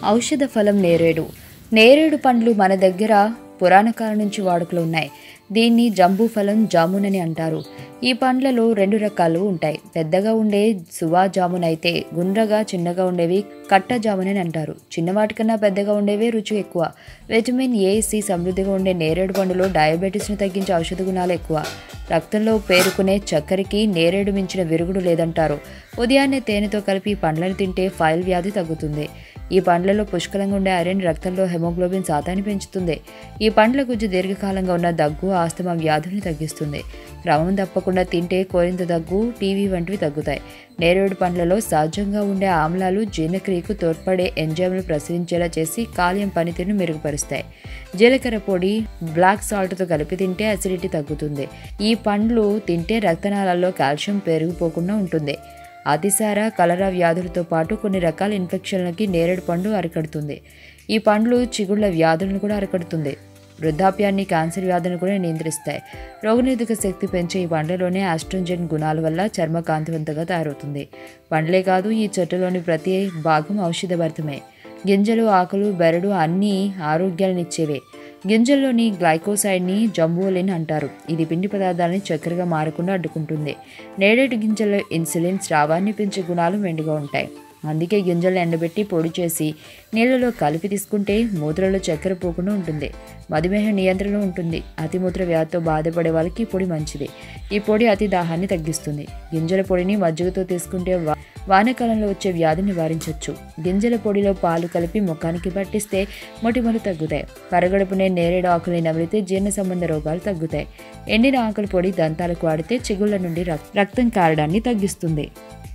ఔషధ ఫలం నేరేడు నేరేడు పండ్లు మన దగ్గర పురాణ కాలం నుంచి వాడుకలో ఉన్నాయి దీన్ని జంబూ ఫలం జామున్ అని అంటారు ఈ పండ్లలో రెండు రకాలు ఉంటాయి పెద్దగా ఉండే సువా జామున్ అయితే గుండ్రగా చిన్నగా ఉండేవి కట్ట జామున్ అని అంటారు చిన్నవాటికన్నా పెద్దగా ఉండేవే రుచి ఎక్కువ విటమిన్ ఏ సి సమృద్ధిగా ఉండే నేరేడు పండులో డయాబెటీస్ను తగ్గించే ఔషధ గుణాలు ఎక్కువ రక్తంలో పేరుకునే చక్కెరకి నేరేడు మించిన విరుగుడు లేదంటారు ఉదయాన్నే తేనెతో కలిపి ఈ పండ్లను తింటే ఫైల్ వ్యాధి తగ్గుతుంది ఈ పండ్లలో పుష్కలంగా ఉండే ఐరన్ రక్తంలో హెమోగ్లోబిన్ శాతాన్ని పెంచుతుంది ఈ పండ్ల గుజ్జు దీర్ఘకాలంగా ఉన్న దగ్గు ఆస్తమా వ్యాధుల్ని తగ్గిస్తుంది క్రమం తప్పకుండా తింటే కోరింత దగ్గు టీవీ వంటివి తగ్గుతాయి నేరేడు పండ్లలో సహజంగా ఉండే ఆమ్లాలు జీర్ణక్రియకు తోడ్పడే ఎంజైమ్లు ప్రసరించేలా చేసి కాల్యం పనితీరును మెరుగుపరుస్తాయి జీలకర్ర పొడి బ్లాక్ సాల్ట్తో కలిపి తింటే అసిడిటీ తగ్గుతుంది ఈ పండ్లు తింటే రక్తనాళాల్లో కాల్షియం పెరిగిపోకుండా ఉంటుంది అతిసార కలరా వ్యాధులతో పాటు కొన్ని రకాల ఇన్ఫెక్షన్లకి నేరేడు పండు అరికడుతుంది ఈ పండ్లు చిగుళ్ళ వ్యాధులను కూడా అరికడుతుంది వృద్ధాప్యాన్ని క్యాన్సర్ వ్యాధులను కూడా నియంత్రిస్తాయి రోగనిరోధక శక్తి పెంచే ఈ పండ్లలోనే ఆస్ట్రోజెన్ గుణాల వల్ల చర్మ కాంతివంతంగా తయారవుతుంది పండ్లే కాదు ఈ చెట్టులోని ప్రతి భాగం ఔషధభరితమే గింజలు ఆకులు బెరడు అన్నీ ఆరోగ్యాలనిచ్చేవే గింజల్లోని గ్లైకోసైడ్ని జంబువలిన్ అంటారు ఇది పిండి పదార్థాలని చక్కెరగా మారకుండా అడ్డుకుంటుంది నేరేడు గింజల్లో ఇన్సులిన్ స్రావాన్ని పెంచే గుణాలు మెండుగా ఉంటాయి అందుకే గింజలను ఎండబెట్టి పొడి చేసి నీళ్ళలో కలిపి తీసుకుంటే మూత్రలో చక్కెర పోకుండా ఉంటుంది మధుమేహ నియంత్రణ ఉంటుంది అతిమూత్ర వ్యాధితో బాధపడే వాళ్ళకి ఈ పొడి మంచిది ఈ పొడి అతి దాహాన్ని తగ్గిస్తుంది గింజల పొడిని మజ్జిగతో తీసుకుంటే వా- వానాకాలంలో వచ్చే వ్యాధిని నివారించవచ్చు గింజల పొడిలో పాలు కలిపి ముఖానికి పట్టిస్తే మొటిమలు తగ్గుతాయి పరగడుపునే నేరేడు ఆకుల్ని నమిలితే జీర్ణ సంబంధ రోగాలు తగ్గుతాయి ఎండిన ఆకుల పొడి దంతాలకు వాడితే చిగుళ్ళ నుండి రక్- రక్తం కారడాన్ని తగ్గిస్తుంది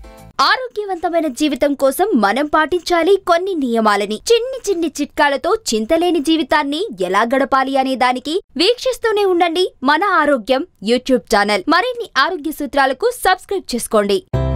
ఆరోగ్యవంతమైన జీవితం కోసం మనం పాటించాలి కొన్ని నియమాలని చిన్ని చిన్ని చిట్కాలతో చింతలేని జీవితాన్ని ఎలా గడపాలి అనే దానికి వీక్షిస్తూనే ఉండండి మన ఆరోగ్యం యూట్యూబ్ ఛానల్ మరిన్ని ఆరోగ్య సూత్రాలకు సబ్స్క్రైబ్ చేసుకోండి